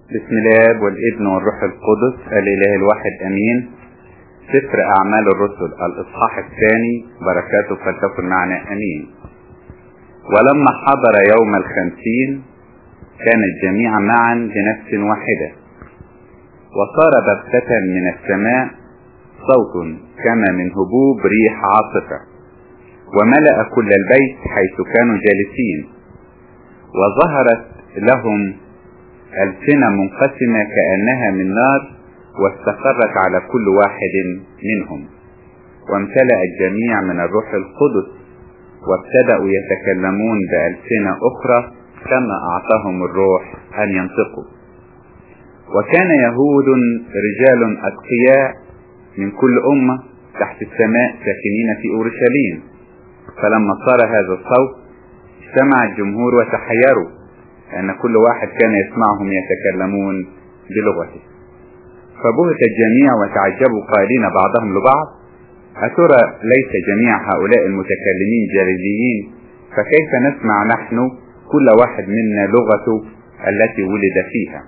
بسم الله والابن والروح القدس الاله الواحد امين سفر اعمال الرسل الاصحاح الثاني بركاته فلتكن معنا امين ولما حضر يوم الخمسين كان الجميع معا بنفس واحدة وصار بغتة من السماء صوت كما من هبوب ريح عاصفة وملأ كل البيت حيث كانوا جالسين وظهرت لهم ألسنة منقسمة كأنها من نار واستقرت على كل واحد منهم وامتلأ الجميع من الروح القدس وابتدأوا يتكلمون بألسنة أخرى كما أعطاهم الروح أن ينطقوا وكان يهود رجال أتقياء من كل أمة تحت السماء ساكنين في أورشليم فلما صار هذا الصوت اجتمع الجمهور وتحيروا لأن كل واحد كان يسمعهم يتكلمون بلغته فبهت الجميع وتعجبوا قائلين بعضهم لبعض أترى ليس جميع هؤلاء المتكلمين جليليين فكيف نسمع نحن كل واحد منا لغته التي ولد فيها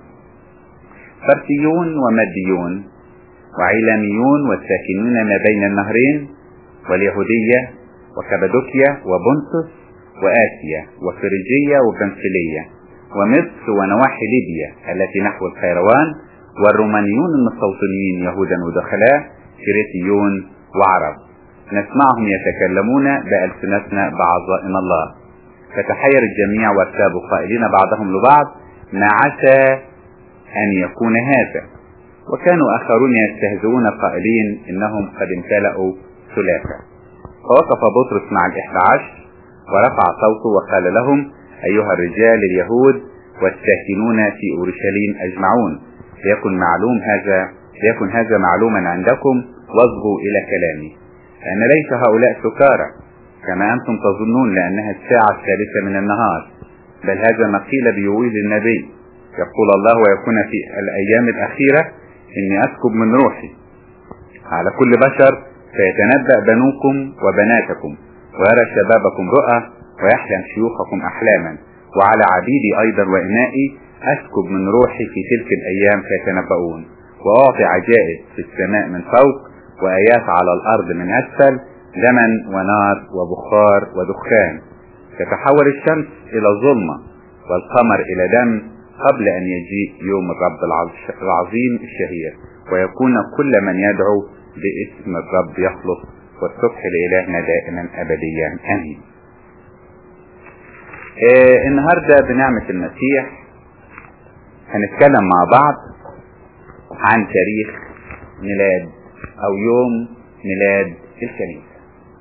فرسيون ومديون وعيلاميون والساكنون ما بين النهرين واليهودية وكبدوكيا وبنطس وآسيا وفريجية وبنفلية ومصر ونواحي ليبيا التي نحو الخيروان والرومانيون المستوطنين يهودا ودخلاء كريتيون وعرب نسمعهم يتكلمون بألسنتنا بعظائم الله فتحير الجميع وارتابوا قائلين بعضهم لبعض ما عسى أن يكون هذا وكانوا آخرون يستهزئون قائلين إنهم قد امتلأوا ثلاثة فوقف بطرس مع الإحدى عشر ورفع صوته وقال لهم أيها الرجال اليهود والساكنون في أورشليم أجمعون ليكن معلوم هذا ليكن هذا معلوما عندكم واصغوا إلى كلامي لأن ليس هؤلاء سكارى كما أنتم تظنون لأنها الساعة الثالثة من النهار بل هذا ما قيل بيويل النبي يقول الله ويكون في الأيام الأخيرة إني أسكب من روحي على كل بشر فيتنبأ بنوكم وبناتكم ويرى شبابكم رؤى ويحلم شيوخكم أحلاما وعلى عبيدي أيضا وإنائي أسكب من روحي في تلك الأيام فيتنبؤون وأعطي عجائب في السماء من فوق وآيات على الأرض من أسفل دما ونار وبخار ودخان تتحول الشمس إلى ظلمة والقمر إلى دم قبل أن يجيء يوم الرب العظيم الشهير ويكون كل من يدعو باسم الرب يخلص والصبح لإلهنا دائما أبديا آمين آه النهاردة بنعمة المسيح هنتكلم مع بعض عن تاريخ ميلاد أو يوم ميلاد الكنيسة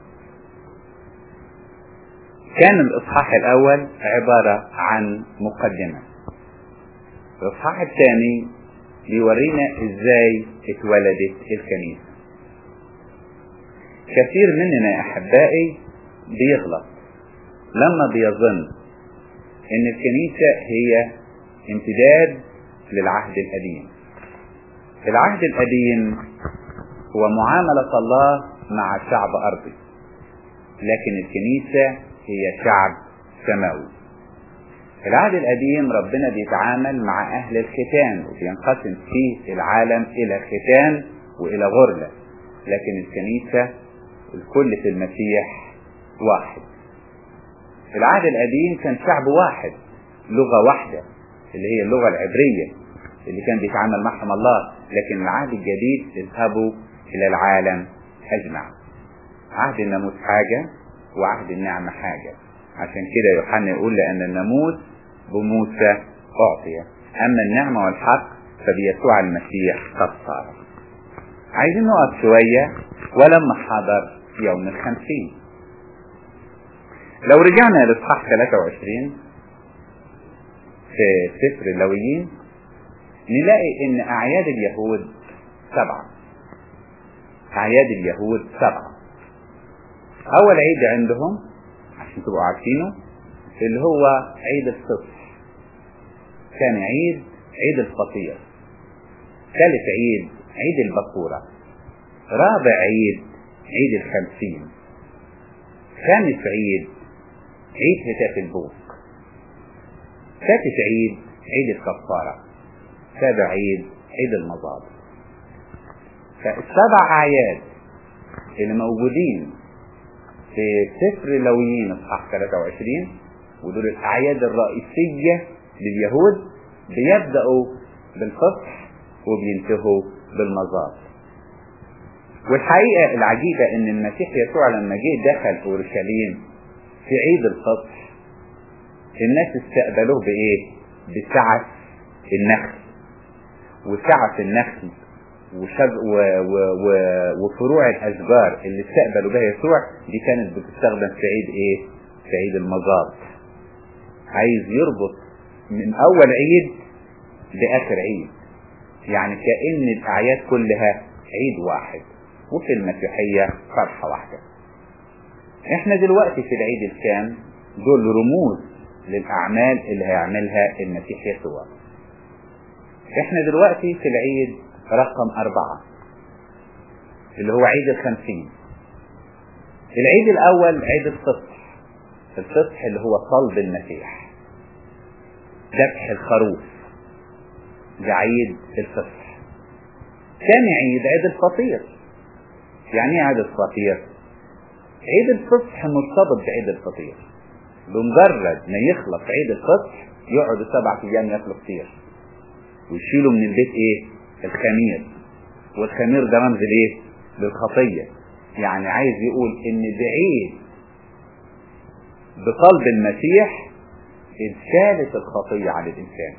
كان الإصحاح الأول عبارة عن مقدمة الإصحاح الثاني بيورينا إزاي اتولدت الكنيسة كثير مننا يا أحبائي بيغلط لما بيظن إن الكنيسة هي امتداد للعهد القديم العهد القديم هو معاملة الله مع شعب أرضي لكن الكنيسة هي شعب سماوي العهد القديم ربنا بيتعامل مع أهل الختان وبينقسم فيه العالم إلى ختان وإلى غرلة لكن الكنيسة الكل في المسيح واحد العهد القديم كان شعب واحد لغة واحدة اللي هي اللغة العبرية اللي كان بيتعامل معهم الله لكن العهد الجديد اذهبوا إلى العالم أجمع عهد الناموس حاجة وعهد النعمة حاجة عشان كده يوحنا يقول لأن الناموس بموسى أعطي أما النعمة والحق فبيسوع المسيح قد صار عايزين نقف شوية ولما حضر يوم الخمسين لو رجعنا لإصحاح 23 في سفر اللويين نلاقي إن أعياد اليهود سبعة أعياد اليهود سبعة أول عيد عندهم عشان تبقوا عارفينه اللي هو عيد الصبح كان عيد عيد الفطير ثالث عيد عيد البكورة رابع عيد عيد الخمسين خامس عيد عيد هتاف البوق سادس عيد عيد الكفارة سابع عيد عيد المظال فالسبع أعياد اللي موجودين في سفر لويين اصحاح 23 ودول الأعياد الرئيسية لليهود بيبدأوا بالفصح وبينتهوا بالمظال والحقيقة العجيبة ان المسيح يسوع لما جه دخل اورشليم في عيد الفصح الناس استقبلوه بايه بسعة النخل وسعة النخل وشج و و و وفروع الاشجار اللي استقبلوا بها يسوع دي كانت بتستخدم في عيد ايه في عيد المزار عايز يربط من اول عيد لاخر عيد يعني كأن الاعياد كلها عيد واحد وفي المسيحية فرحة واحدة احنا دلوقتي في العيد الكام دول رموز للأعمال اللي هيعملها المسيح يسوع احنا دلوقتي في العيد رقم أربعة اللي هو عيد الخمسين العيد الأول عيد الفصح الفصح اللي هو صلب المسيح ذبح الخروف ده عيد الفصح ثاني عيد عيد الفطير يعني ايه عيد الفطير عيد الفصح مرتبط بعيد الفطير بمجرد ما يخلص عيد الفصح يقعدوا سبع ايام ياكلوا فطير ويشيلوا من البيت ايه الخمير والخمير ده رمز لايه للخطيه يعني عايز يقول ان بعيد بقلب المسيح اتشالت الخطيه عن الانسان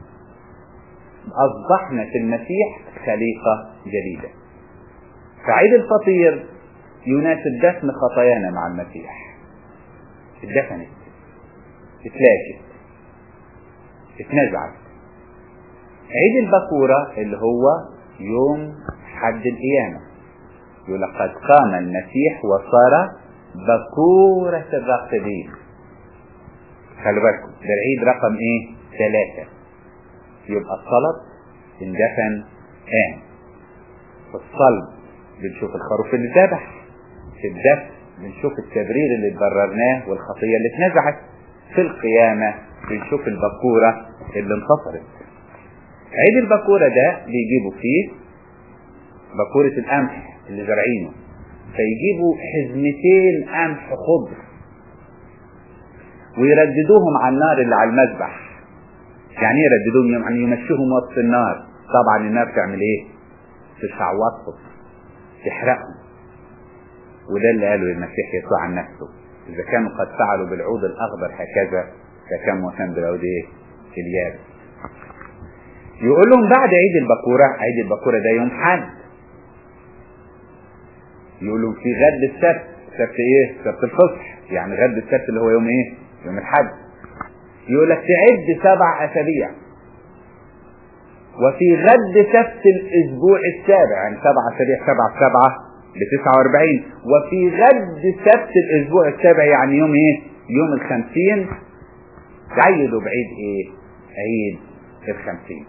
اصبحنا في المسيح خليقه جديده فعيد الفطير يناسب دفن خطايانا مع المسيح اتدفنت اتلاشت اتنزعت عيد البكورة اللي هو يوم حد القيامة يقول لقد قام المسيح وصار بكورة الراقدين خلي بالكم ده العيد رقم ايه ثلاثة يبقى الصلب اندفن قام في الصلب بنشوف الخروف اللي ذبح في الدفن بنشوف التبرير اللي اتبررناه والخطية اللي اتنزعت في القيامة بنشوف البكورة اللي انتصرت عيد البكورة ده بيجيبوا فيه بكورة القمح اللي زارعينه فيجيبوا حزمتين قمح خضر ويرددوهم على النار اللي على المذبح يعني ايه يرددوهم يعني يمشوهم وسط النار طبعا النار تعمل ايه تشعوطهم تحرقهم وده اللي قاله المسيح يسوع عن نفسه اذا كانوا قد فعلوا بالعود الاخضر هكذا فكم وكان بالعود ايه اليابس يقول لهم بعد عيد البكورة عيد البكورة ده يوم حد يقول لهم في غد السبت سبت ايه سبت الفصح يعني غد السبت اللي هو يوم ايه يوم الحد يقول لك تعد سبع اسابيع وفي غد سبت الاسبوع السابع يعني سبع اسابيع سبعة سبعة بتسعة واربعين وفي غد سبت الاسبوع السابع يعني يوم ايه يوم الخمسين تعيدوا بعيد ايه عيد الخمسين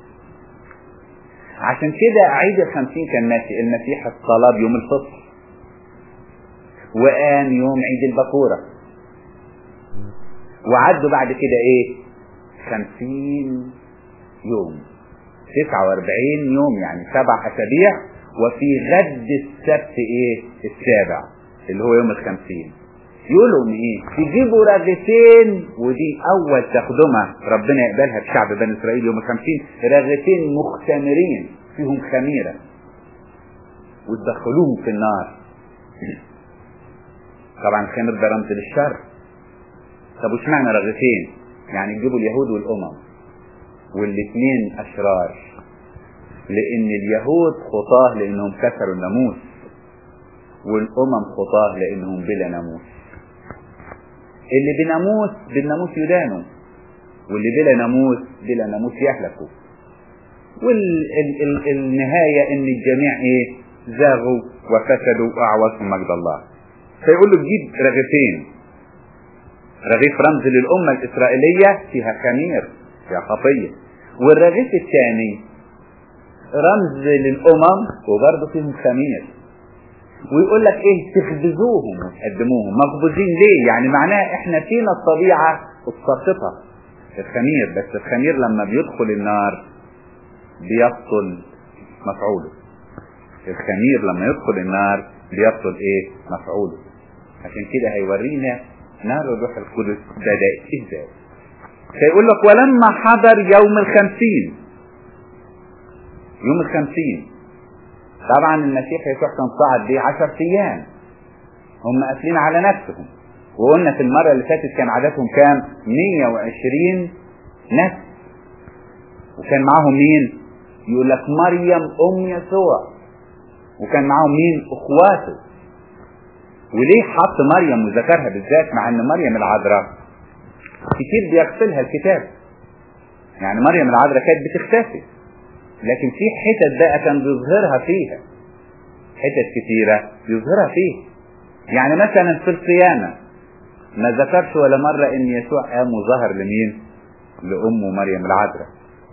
عشان كده عيد الخمسين كان ماشي المسيح الصلاب يوم الفطر وقام يوم عيد البكورة وعدوا بعد كده ايه خمسين يوم تسعة واربعين يوم يعني سبع اسابيع وفي غد السبت ايه السابع اللي هو يوم الخمسين يقولوا ايه تجيبوا رغتين ودي اول تقدمة ربنا يقبلها بشعب بني اسرائيل يوم الخمسين رغتين مختمرين فيهم خميرة وتدخلوهم في النار طبعا الخمر ده رمز للشر طب وش معنى رغتين يعني تجيبوا اليهود والامم والاثنين اشرار لان اليهود خطاه لانهم كسروا الناموس والامم خطاه لانهم بلا ناموس اللي بناموس بالناموس يدانوا واللي بلا ناموس بلا ناموس يهلكوا والنهاية ان الجميع ايه زاغوا وفسدوا واعوزهم مجد الله فيقول له تجيب رغيفين رغيف رمز للأمة الإسرائيلية فيها خمير فيها خطية والرغيف الثاني رمز للأمم وبرضه فيهم خمير ويقول لك ايه تخبزوهم وتقدموهم مخبوزين ليه يعني معناها احنا فينا الطبيعة الساقطة الخمير بس الخمير لما بيدخل النار بيبطل مفعوله الخمير لما يدخل النار بيبطل ايه مفعوله عشان كده هيورينا نار الروح القدس بدأت ازاي فيقول لك ولما حضر يوم الخمسين يوم الخمسين طبعا المسيح يسوع كان صعد بيه عشر ايام هم قافلين على نفسهم وقلنا في المرة اللي فاتت كان عددهم كام 120 نفس وكان معاهم مين يقول لك مريم ام يسوع وكان معاهم مين اخواته وليه حط مريم وذكرها بالذات مع ان مريم العذراء كتير بيغسلها الكتاب يعني مريم العذراء كانت بتختفي لكن في حتت بقى كان بيظهرها فيها حتت كتيرة بيظهرها فيها يعني مثلا في القيامة ما ذكرش ولا مرة ان يسوع قام وظهر لمين لأمه مريم العذراء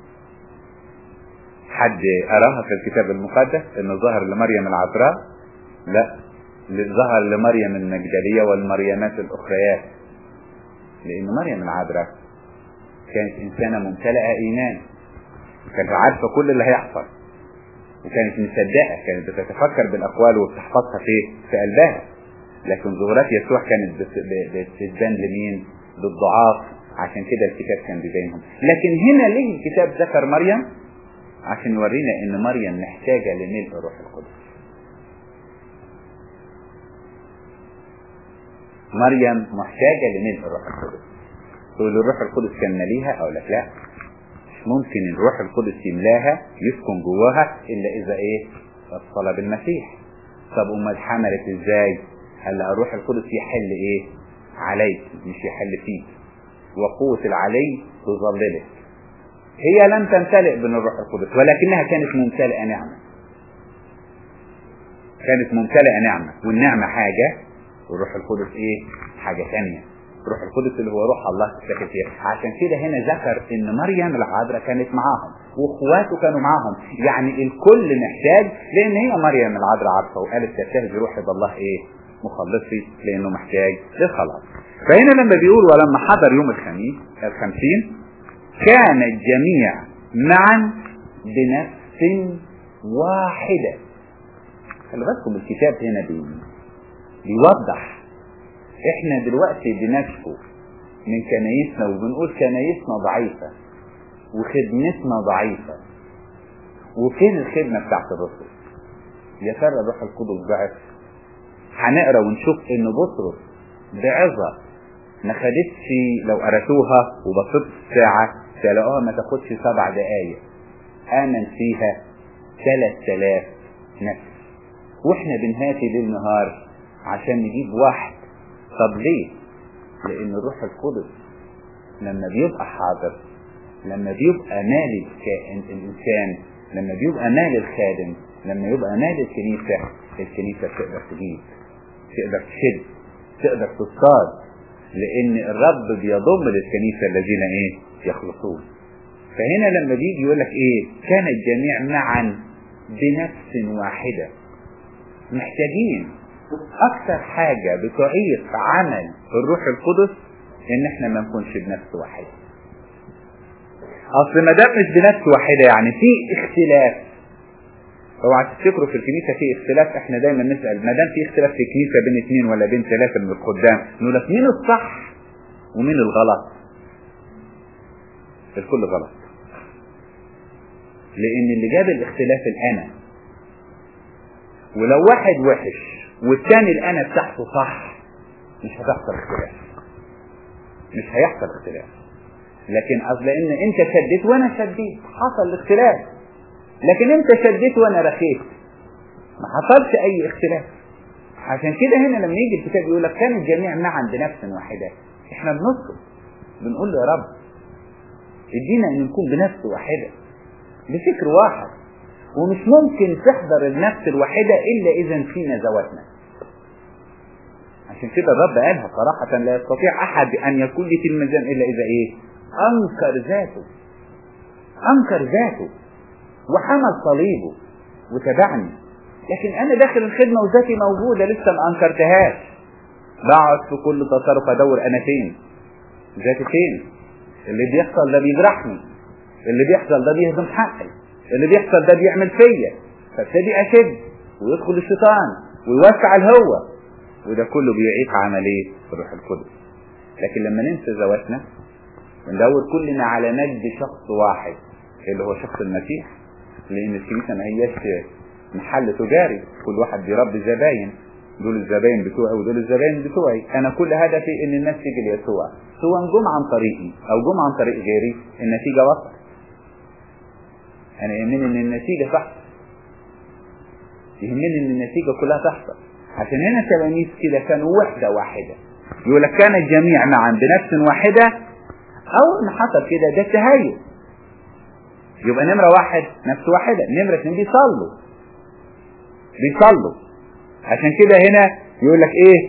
حد أراها في الكتاب المقدس انه ظهر لمريم العذراء لا ظهر لمريم المجدلية والمريمات الأخريات لأن مريم العذراء كانت إنسانة ممتلئة إيمان كانت عارفة كل اللي هيحصل وكانت مصدقة كانت بتتفكر بالأقوال وبتحفظها في في قلبها لكن ظهورات يسوع كانت بتبان لمين؟ للضعاف عشان كده الكتاب كان بيبينهم لكن هنا ليه الكتاب ذكر مريم؟ عشان يورينا ان مريم محتاجة لملء الروح القدس مريم محتاجة لملء الروح القدس تقول الروح القدس كان مليها او لك لا مش ممكن الروح القدس يملاها يسكن جواها الا اذا ايه اتصل بالمسيح طب امال حملت ازاي هلا الروح القدس يحل ايه عليك مش يحل فيك وقوة العلي تظللك هي لم تمتلئ من الروح القدس ولكنها كانت ممتلئة نعمة كانت ممتلئة نعمة والنعمة حاجة والروح القدس ايه حاجة ثانية الروح القدس اللي هو روح الله ساكن فيها عشان كده هنا ذكر ان مريم العذراء كانت معاهم واخواته كانوا معاهم يعني الكل محتاج لان هي مريم العذراء عارفه وقالت تبتهج روحي بالله ايه مخلصي لانه محتاج للخلاص فهنا لما بيقول ولما حضر يوم الخميس الخمسين كان الجميع معا بنفس واحدة خلي بالكم الكتاب هنا بي بيوضح احنا دلوقتي بنشكو من كنايسنا وبنقول كنايسنا ضعيفة وخدمتنا ضعيفة وفين الخدمة بتاعت الرسل يا ترى الروح القدس ضعف هنقرا ونشوف ان بطرس بعظة ما خدتش لو قراتوها وبصيت الساعة تلاقوها ما تاخدش سبع دقايق آمن فيها ثلاث آلاف نفس واحنا بنهاتي ليل نهار عشان نجيب واحد طب ليه؟ لأن الروح القدس لما بيبقى حاضر لما بيبقى مال الإنسان لما بيبقى مال الخادم لما يبقى مال الكنيسة الكنيسة تقدر تجيب تقدر تشد تقدر تصطاد لأن الرب بيضم للكنيسة الذين إيه يخلصون فهنا لما بيجي يقول لك إيه كان الجميع معا بنفس واحدة محتاجين أكثر حاجة بتعيق عمل الروح القدس إن إحنا ما نكونش بنفس واحدة أصل ما دام مش بنفس واحدة يعني في اختلاف اوعى تفتكروا في الكنيسة في اختلاف احنا دايما نسأل ما دام في اختلاف في الكنيسة بين اثنين ولا بين ثلاثة من الخدام نقول لك مين الصح ومين الغلط الكل غلط لان اللي جاب الاختلاف الانا ولو واحد وحش والتاني الانا بتاعته صح مش هتحصل اختلاف مش هيحصل اختلاف لكن اصل ان انت شديت وانا شديت حصل الاختلاف لكن انت شديت وانا رخيت ما حصلش اي اختلاف عشان كده هنا لما يجي الكتاب يقول لك كان الجميع معا بنفس واحده احنا بنطلب بنقول له يا رب ادينا ان نكون بنفس واحده بفكر واحد ومش ممكن تحضر النفس الواحدة إلا إذا فينا ذواتنا عشان كده الرب قالها صراحة لا يستطيع أحد أن يكون لي في الميزان إلا إذا إيه أنكر ذاته أنكر ذاته وحمل صليبه وتبعني لكن أنا داخل الخدمة وذاتي موجودة لسه ما أنكرتهاش بقعد في كل تصرف أدور أنا فين ذاتي فين اللي بيحصل ده بيجرحني اللي بيحصل ده بيهدم حقي اللي بيحصل ده بيعمل فيا فابتدي اشد ويدخل الشيطان ويوسع الهوة وده كله بيعيق عملية الروح القدس لكن لما ننسى ذواتنا وندور كلنا على مجد شخص واحد اللي هو شخص المسيح لان الكنيسة ما هياش محل تجاري كل واحد بيربي زباين دول الزباين بتوعي ودول الزباين بتوعي انا كل هدفي ان الناس تيجي ليسوع سواء جم عن طريقي او جم عن طريق غيري النتيجة وصل انا يهمني ان النتيجة تحصل يهمني ان النتيجة كلها تحصل عشان هنا تلاميذ كده كانوا وحدة واحدة يقول لك كان الجميع معا بنفس واحدة اول ما حصل كده ده تهيؤ يبقى نمرة واحد نفس واحدة نمرة اتنين بيصلوا بيصلوا عشان كده هنا يقول لك ايه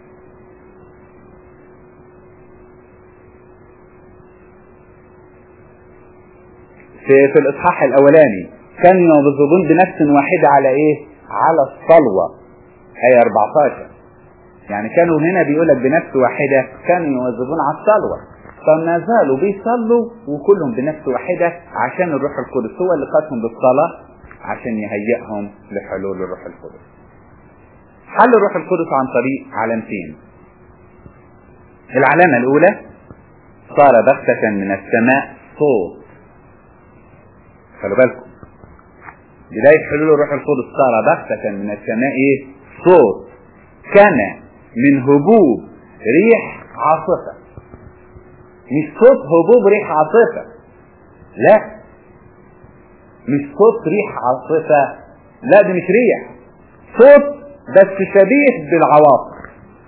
في, في الاصحاح الاولاني كانوا ينظرون بنفس واحدة على ايه على الصلوة اي 14 يعني كانوا هنا بيقول لك بنفس واحدة كانوا يوظفون على الصلوة فما زالوا بيصلوا وكلهم بنفس واحدة عشان الروح القدس هو اللي قادهم بالصلاة عشان يهيئهم لحلول الروح القدس حل الروح القدس عن طريق علامتين العلامة الأولى صار بغتة من السماء صوت خلوا بالكم بداية حلول الروح القدس صار بغتة من السماء ايه صوت كان من هبوب ريح عاصفة مش صوت هبوب ريح عاصفة لا مش صوت ريح عاصفة لا دي مش ريح صوت بس شبيه بالعواصف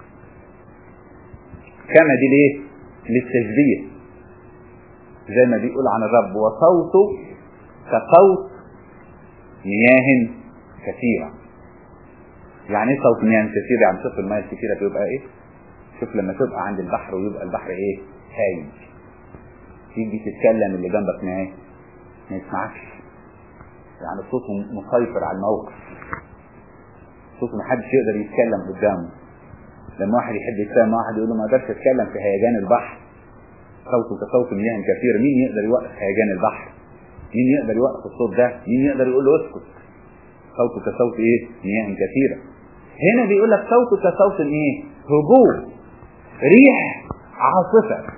كما دي ليه للتشبيه زي ما بيقول عن الرب وصوته كصوت مياه كثيرة يعني ايه صوت مياه كثيرة يعني شوف المياه الكثيرة بيبقى ايه شوف لما تبقى عند البحر ويبقى البحر ايه هايج تيجي تتكلم اللي جنبك معاه ما يسمعكش يعني صوته مسيطر على الموقف صوته ما حدش يقدر يتكلم قدامه لما واحد يحب يتكلم مع واحد يقول له ما اقدرش اتكلم في هيجان البحر صوته كصوت مياه كثيرة مين يقدر يوقف هيجان البحر مين يقدر يوقف الصوت ده مين يقدر يقول له اسكت صوته كصوت ايه مياه كثيرة هنا بيقول لك صوته كصوت ايه هبوب ريح عاصفة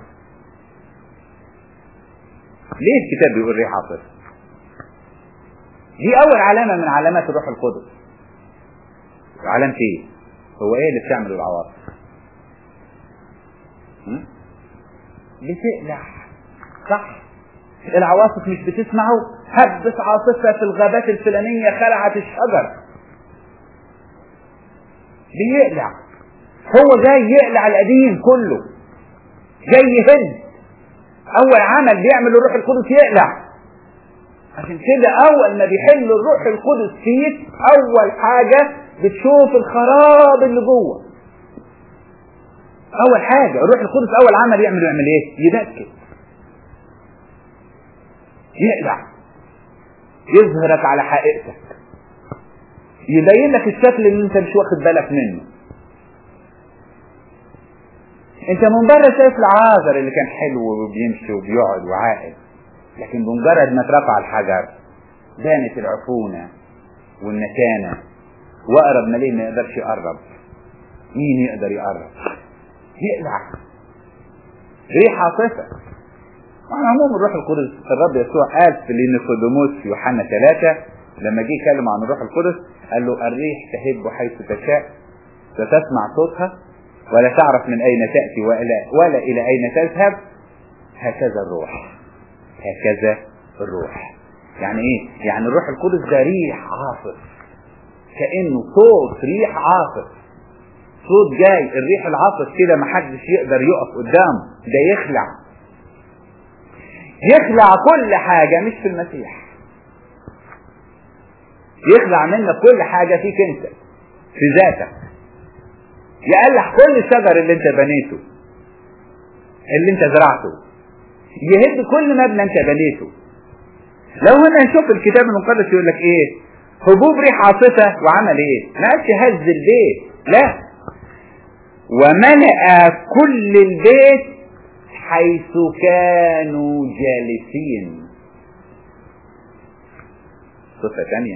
ليه الكتاب بيقول ريح عاصفة دي اول علامة من علامات الروح القدس علامة ايه هو ايه اللي بتعمل العواصف بتقلع صح العواصف مش بتسمعوا هبت عاصفة في الغابات الفلانية خلعت الشجر بيقلع هو جاي يقلع القديم كله جاي يهد اول عمل بيعمل الروح القدس يقلع عشان كده اول ما بيحل الروح القدس فيك اول حاجة بتشوف الخراب اللي جوه اول حاجة الروح القدس اول عمل يعمل يعمل ايه يدكك يقلع يظهرك على حقيقتك يبين لك الشكل اللي انت مش واخد بالك منه انت من بره شايف العازر اللي كان حلو وبيمشي وبيقعد وعاقل لكن بمجرد ما اترفع الحجر بانت العفونة والنتانة واقرب ما ليه ما يقدرش يقرب مين يقدر يقرب يقلع ريح عاصفة وعلى عموم الروح القدس الرب يسوع قال في لنيقوديموس في يوحنا ثلاثة لما جه يتكلم عن الروح القدس قال له الريح تهب حيث تشاء ستسمع صوتها ولا تعرف من أين تأتي ولا, ولا إلى أين تذهب هكذا الروح هكذا الروح يعني ايه يعني الروح القدس ده ريح عاصف كأنه صوت ريح عاصف صوت جاي الريح العاصف كده محدش يقدر يقف قدامه ده يخلع يخلع كل حاجة مش في المسيح يخلع منك كل حاجة فيك انت في ذاتك يقلع كل الشجر اللي انت بنيته اللي انت زرعته يهد كل مبنى انت بنيته لو هنا نشوف الكتاب المقدس يقول لك ايه هبوب ريح عاصفة وعمل ايه ما قالش هز البيت لا وملأ كل البيت حيث كانوا جالسين صفة تانية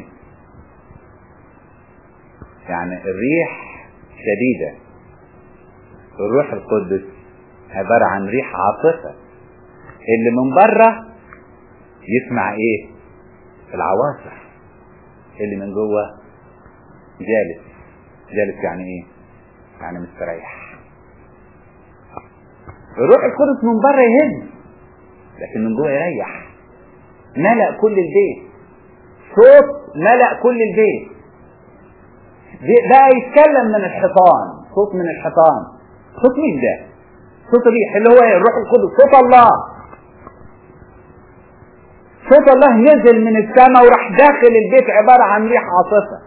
يعني الريح شديدة الروح القدس عبارة عن ريح عاصفة اللي من بره يسمع ايه العواصف اللي من جوه جالس جالس يعني ايه يعني مستريح الروح القدس من بره يهز لكن من جوه يريح ملأ كل البيت صوت ملأ كل البيت بقى يتكلم من الحيطان صوت من الحيطان صوت مين ده صوت الريح اللي هو الروح القدس صوت الله صوت الله نزل من السماء وراح داخل البيت عبارة عن ريح عاصفة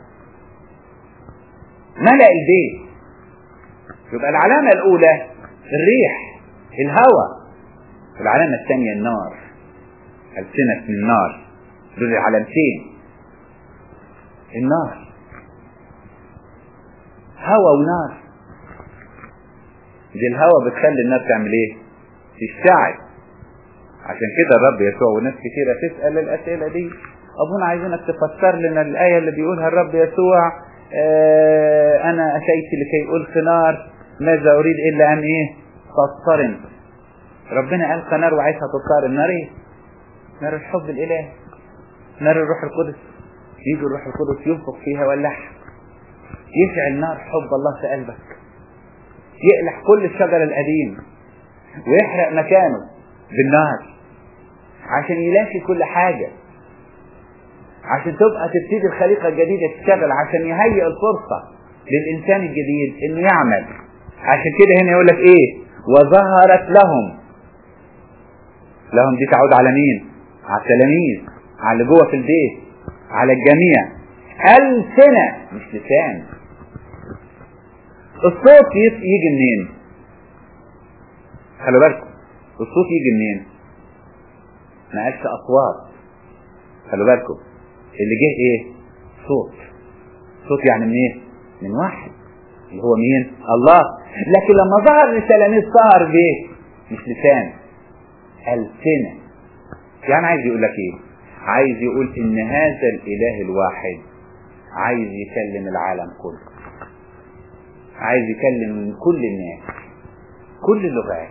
ملأ البيت يبقى العلامة الأولى الريح الهواء العلامة الثانية النار ألسنة من النار دول العلامتين النار هوا ونار دي الهوا بتخلي الناس تعمل ايه تشتعل عشان كده الرب يسوع وناس كتيرة تسأل الأسئلة دي أبونا عايزينك تفسر لنا الآية اللي بيقولها الرب يسوع آه أنا أتيت لكي ألقي نار ماذا أريد إلا أن إيه تضطرم ربنا ألقى نار وعايزها تضطرم نار إيه نار الحب الإلهي نار الروح القدس يجي الروح القدس ينفخ فيها ويولعها يشعل نار حب الله في قلبك يقلح كل الشجر القديم ويحرق مكانه بالنار عشان يلاشي كل حاجة عشان تبقى تبتدي الخليقة الجديدة تشتغل عشان يهيئ الفرصة للإنسان الجديد إنه يعمل عشان كده هنا يقول لك إيه وظهرت لهم لهم دي تعود على مين؟ على التلاميذ على اللي جوه في البيت على الجميع ألسنة مش لسان الصوت يجي منين؟ خلوا بالكم الصوت يجي منين؟ ما قالش أصوات خلوا بالكم اللي جه إيه؟ صوت صوت يعني من إيه؟ من واحد اللي هو مين؟ الله لكن لما ظهر للتلاميذ ظهر بإيه؟ مش لسان ألسنة يعني عايز يقول لك إيه؟ عايز يقول إن هذا الإله الواحد عايز يكلم العالم كله عايز يكلم كل الناس كل اللغات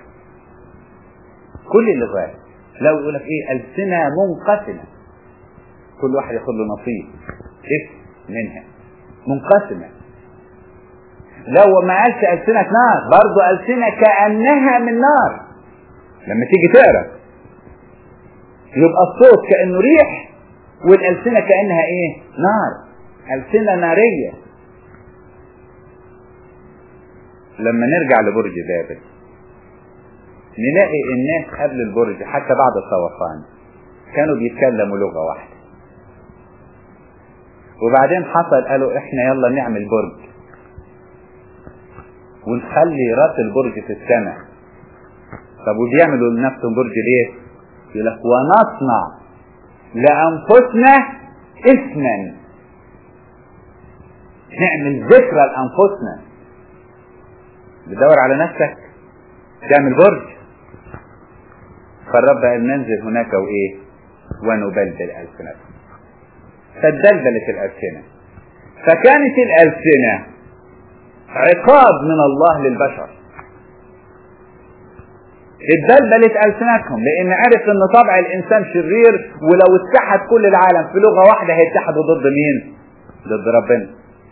كل اللغات لو يقول لك ايه ألسنة منقسمة كل واحد ياخد له نصيب اسم منها منقسمة لو ما قالش ألسنة نار برضه ألسنة كأنها من نار لما تيجي تقرا يبقى الصوت كأنه ريح والألسنة كأنها ايه نار ألسنة نارية لما نرجع لبرج بابل نلاقي الناس قبل البرج حتى بعد الطوفان كانوا بيتكلموا لغة واحدة وبعدين حصل قالوا احنا يلا نعمل برج ونخلي راس البرج في السماء طب وبيعملوا لنفسهم برج ليه؟ يقول لك ونصنع لأنفسنا اسما نعمل ذكرى لأنفسنا بتدور على نفسك تعمل برج فالرب قال ننزل هناك وايه ونبلبل ألسنتهم فاتبلبلت الألسنة فكانت الألسنة عقاب من الله للبشر اتبلبلت ألسنتهم لأن عرف أن طبع الإنسان شرير ولو اتحد كل العالم في لغة واحدة هيتحدوا ضد مين؟ ضد ربنا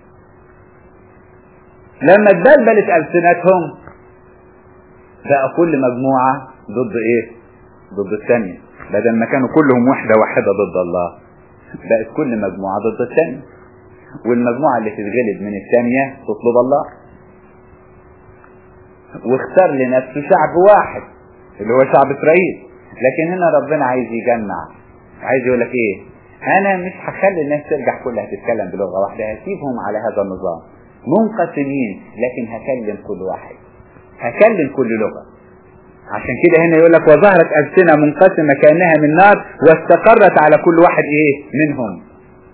لما اتبلبلت ألسنتهم بقى كل مجموعة ضد ايه ضد الثانية بدل ما كانوا كلهم وحدة واحدة ضد الله بقت كل مجموعة ضد الثانية والمجموعة اللي تتغلب من الثانية تطلب الله واختار لنفسه شعب واحد اللي هو شعب اسرائيل لكن هنا ربنا عايز يجمع عايز يقول لك ايه انا مش هخلي الناس ترجع كلها تتكلم بلغة واحدة هسيبهم على هذا النظام منقسمين لكن هكلم كل واحد هكلم كل لغة عشان كده هنا يقول لك وظهرت ألسنة منقسمة كأنها من نار واستقرت على كل واحد ايه منهم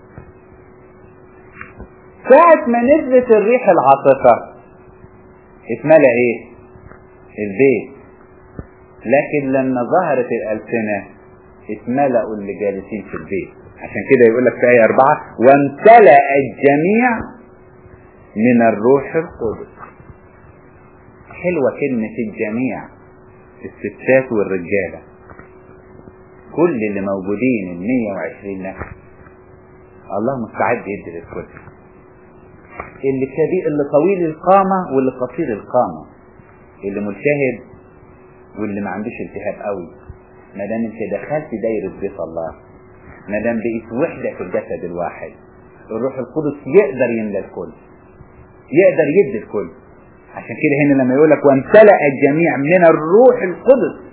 ساعة ما نزلت الريح العاصفة اتملى ايه البيت لكن لما ظهرت الألسنة اتملأوا اللي جالسين في البيت عشان كده يقول لك في آية أربعة وامتلأ الجميع من الروح القدس حلوة كلمة الجميع الستات والرجالة كل اللي موجودين ال 120 نفس الله مستعد يدي للكل اللي كبير اللي طويل القامة واللي قصير القامة اللي ملتهب واللي ما عندوش التهاب قوي ما دام انت دخلت دايرة بيت الله ما دام بقيت وحدة في الجسد الواحد الروح القدس يقدر يملى الكل يقدر يدي الكل عشان كده هنا لما يقول لك وامتلأ الجميع من الروح القدس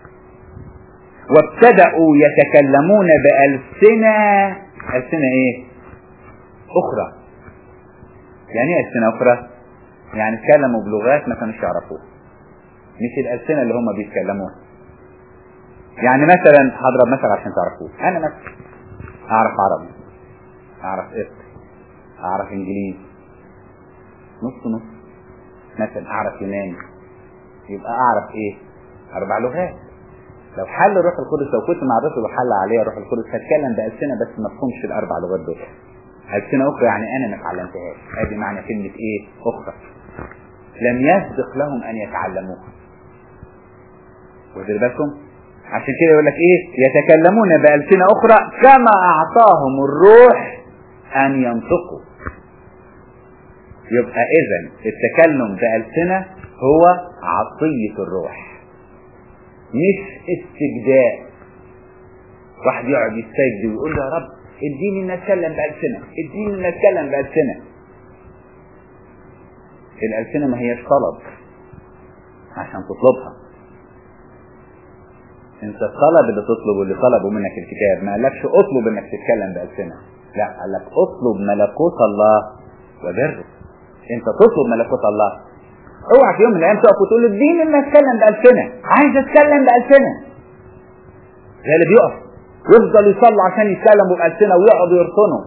وابتدأوا يتكلمون بألسنة ألسنة ايه أخرى يعني ايه ألسنة أخرى يعني اتكلموا بلغات ما كانوش يعرفوها مش الألسنة اللي هم بيتكلموها يعني مثلا هضرب مثل عشان تعرفوه أنا مثلا أعرف عربي أعرف قبط أعرف إنجليزي نص نص مثلا أعرف يوناني يبقى أعرف إيه أربع لغات لو حل الروح القدس لو كنت مع الرسل وحل عليها الروح القدس هتكلم بألسنة بس ما تفهمش الأربع لغات دول ألسنة أخرى يعني أنا ما اتعلمتهاش هذه معنى كلمة إيه أخرى لم يسبق لهم أن يتعلموها واخد بالكم عشان كده يقول لك إيه يتكلمون بألسنة أخرى كما أعطاهم الروح أن ينطقوا يبقى إذا التكلم بألسنة هو عطية الروح مش استجداء واحد يقعد يستجد ويقول له يا رب اديني ان اتكلم بألسنة اديني ان اتكلم بألسنة الألسنة ما هيش طلب عشان تطلبها انت الطلب اللي تطلبه اللي طلبه منك الكتاب ما قالكش اطلب انك تتكلم بألسنة لا قال لك اطلب ملكوت الله وبره انت تطلب ملكوت الله اوعى في يوم من الايام تقف وتقول له اديني ان اتكلم بألسنة عايز اتكلم بألسنة زي اللي بيقف يفضل يصلي عشان يتكلموا بألسنة ويقعدوا يرطنوا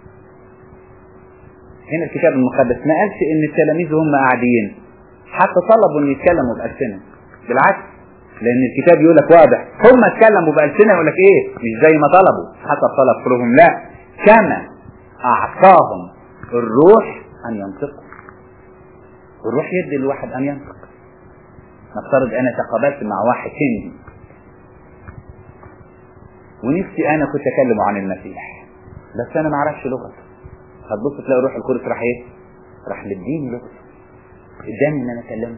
هنا الكتاب المقدس ما قالش ان التلاميذ هم قاعدين حتى طلبوا ان يتكلموا بألسنة بالعكس لان الكتاب يقول لك واضح هم اتكلموا بألسنة يقول لك ايه مش زي ما طلبوا حتى طلب قلوبهم لا كما اعطاهم الروح ان ينطقوا الروح يدي الواحد ان ينطق نفترض انا تقابلت مع واحد هندي ونفسي انا كنت اكلمه عن المسيح بس انا ما اعرفش لغته هتبص تلاقي روح القدس راح ايه راح مديني لغته اداني ان انا اكلمه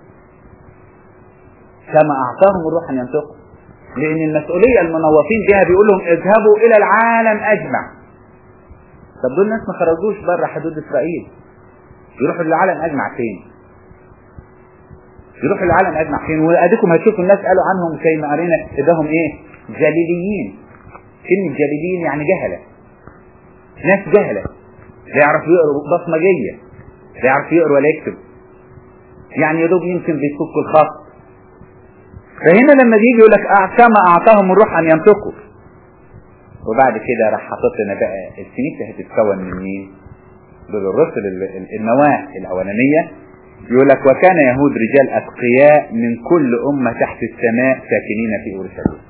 كما اعطاهم الروح ان ينطقوا لان المسؤوليه المنوطين بها بيقول لهم اذهبوا الى العالم اجمع طب دول ناس ما خرجوش بره حدود اسرائيل يروحوا للعالم اجمع فين يروحوا للعالم اجمع فين واديكم هتشوفوا الناس قالوا عنهم زي ما قرينا اداهم ايه جليليين كلمة جليليين يعني جهلة ناس جهلة لا يعرفوا يقروا بصمجية لا يعرفوا يقروا ولا يكتب يعني يا دوب يمكن بيفكوا الخط فهنا لما بيجي يقول لك كما اعطاهم الروح ان ينطقوا وبعد كده راح حاطط لنا بقى الكنيسه هتتكون من مين؟ دول الرسل النواه الاولانيه يقول لك وكان يهود رجال اتقياء من كل امه تحت السماء ساكنين في اورشليم.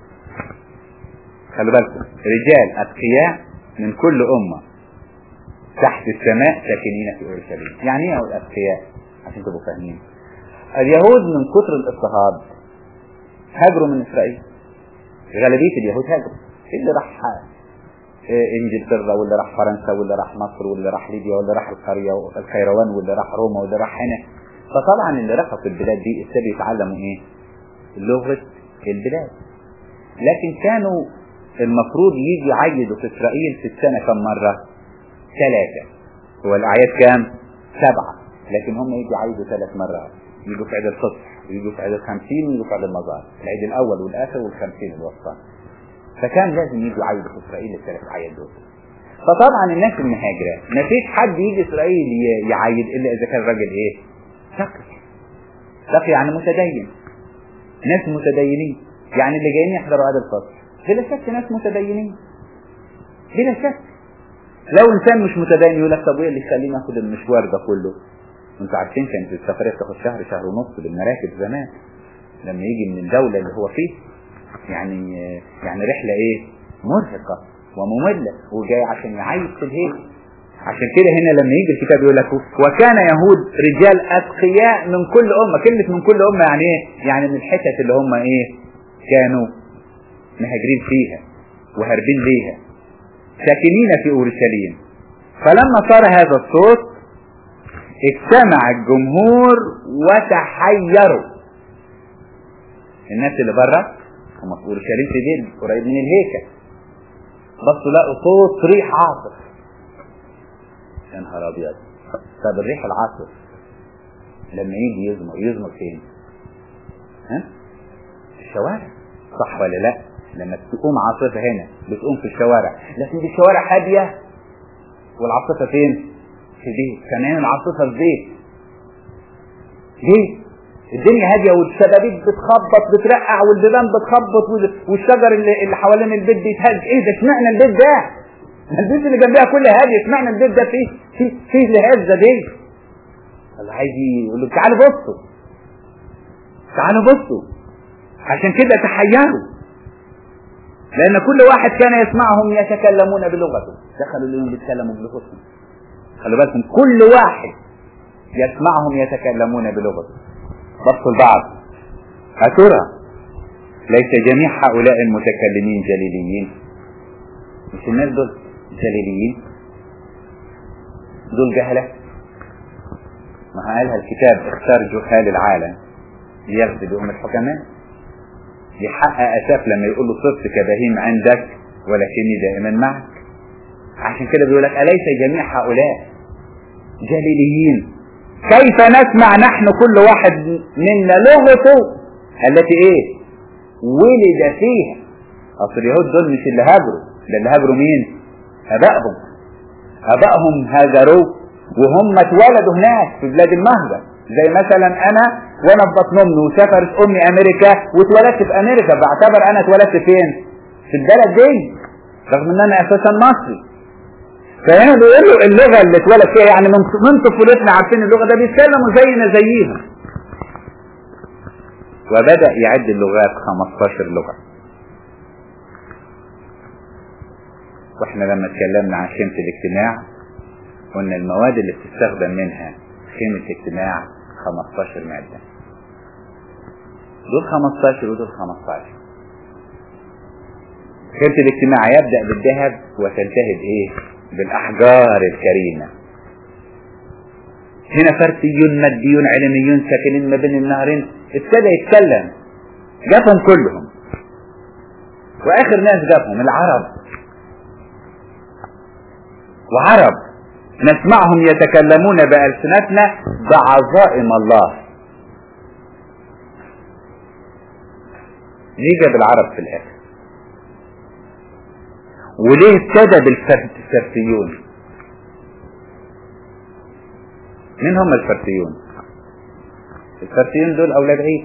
خلوا بالكم رجال اتقياء من كل امه تحت السماء ساكنين في اورشليم. يعني ايه الاتقياء؟ عشان تبقوا فاهمين. اليهود من كثر الاضطهاد هاجروا من اسرائيل. غالبيه اليهود هاجروا. اللي راح انجلترا واللي راح فرنسا واللي راح مصر واللي راح ليبيا واللي راح القرية الخيروان واللي راح روما واللي راح هنا فطبعا اللي راحوا في البلاد دي ابتدوا يتعلموا ايه لغة البلاد لكن كانوا المفروض يجي يعيدوا في اسرائيل في السنة كم مرة ثلاثة هو الاعياد كام سبعة لكن هم يجوا يعيدوا ثلاث مرات يجوا في عيد الفطر ويجوا في عيد الخمسين ويجوا في عيد المزار العيد الاول والاخر والخمسين الوسطى فكان لازم يجوا يعيدوا في اسرائيل الثلاث اعياد دول فطبعا الناس المهاجرة ما فيش حد يجي اسرائيل يعيد الا اذا كان راجل ايه تقي تقي يعني متدين ناس متدينين يعني اللي جايين يحضروا عيد الفطر بلا شك ناس متدينين بلا شك لو انسان مش متدين يقول لك طب ايه اللي يخليني اخد المشوار ده كله انتوا عارفين كانت السفريه بتاخد شهر شهر ونص بالمراكب زمان لما يجي من الدوله اللي هو فيه يعني يعني رحلة ايه مرهقة ومملة وجاي عشان يعيش في الهيكل عشان كده هنا لما يجي الكتاب يقول لك وكان يهود رجال اتقياء من كل امه كلمه من كل امه يعني ايه يعني من الحتت اللي هم ايه كانوا مهاجرين فيها وهاربين ليها ساكنين في اورشليم فلما صار هذا الصوت اجتمع الجمهور وتحيروا الناس اللي بره هم في اورشليم في بيت قريب من الهيكل بصوا لقوا صوت ريح عاصف يا نهار ابيض طب الريح العاصف لما يجي يزمر يزمر فين؟ ها؟ في الشوارع صح ولا لا؟ لما تقوم عاصفه هنا بتقوم في الشوارع لكن دي الشوارع هاديه والعاصفه فين؟ في بيت كمان العاصفه في بيت ليه؟ الدنيا هاديه والشبابيك بتخبط بترقع والبيبان بتخبط والشجر اللي, اللي حوالين البيت بيتهز ايه ده اشمعنى البيت ده؟ البيت اللي جنبها كلها هاديه اشمعنى البيت ده فيه فيه فيه الهزه دي؟ الله عايز يقول له تعالوا بصوا تعالوا بصوا عشان كده تحيروا لأن كل واحد كان يسمعهم يتكلمون بلغته دخلوا اليوم بيتكلموا بلغتهم خلوا بالكم كل واحد يسمعهم يتكلمون بلغته بصوا البعض أترى ليس جميع هؤلاء المتكلمين جليليين مش الناس دول جليليين دول جهلة ما قالها الكتاب اختار جهال العالم ليغزي بهم الحكماء يحقق أساف لما يقول له صرت كبهيم عندك ولكني دائما معك عشان كده بيقول لك أليس جميع هؤلاء جليليين كيف نسمع نحن كل واحد منا لغته التي ايه ولد فيها اصل اليهود دول مش اللي هاجروا ده اللي هاجروا مين ابائهم ابائهم هاجروا وهم اتولدوا هناك في بلاد المهجر زي مثلا انا وانا في بطن امي وسافرت امي امريكا واتولدت في امريكا بعتبر انا اتولدت فين في البلد دي رغم ان انا اساسا مصري فهنا بيقول له اللغه اللي اتولد فيها يعني من من طفولتنا عارفين اللغه ده بيتكلموا زينا زيهم وبدا يعد اللغات 15 لغه واحنا لما اتكلمنا عن خيمه الاجتماع قلنا المواد اللي بتستخدم منها خيمه الاجتماع 15 ماده دول 15 ودول 15 خيمه الاجتماع يبدا بالذهب وتنتهي بايه بالأحجار الكريمة هنا فرسيون ماديون علميون ساكنين ما بين النهرين ابتدى يتكلم جابهم كلهم وآخر ناس جابهم العرب وعرب نسمعهم يتكلمون بألسنتنا بعظائم الله ليه جاب العرب في الآخر وليه ابتدى بالفرسيون مين هم الفرسيون الفرسيون دول اولاد عيسى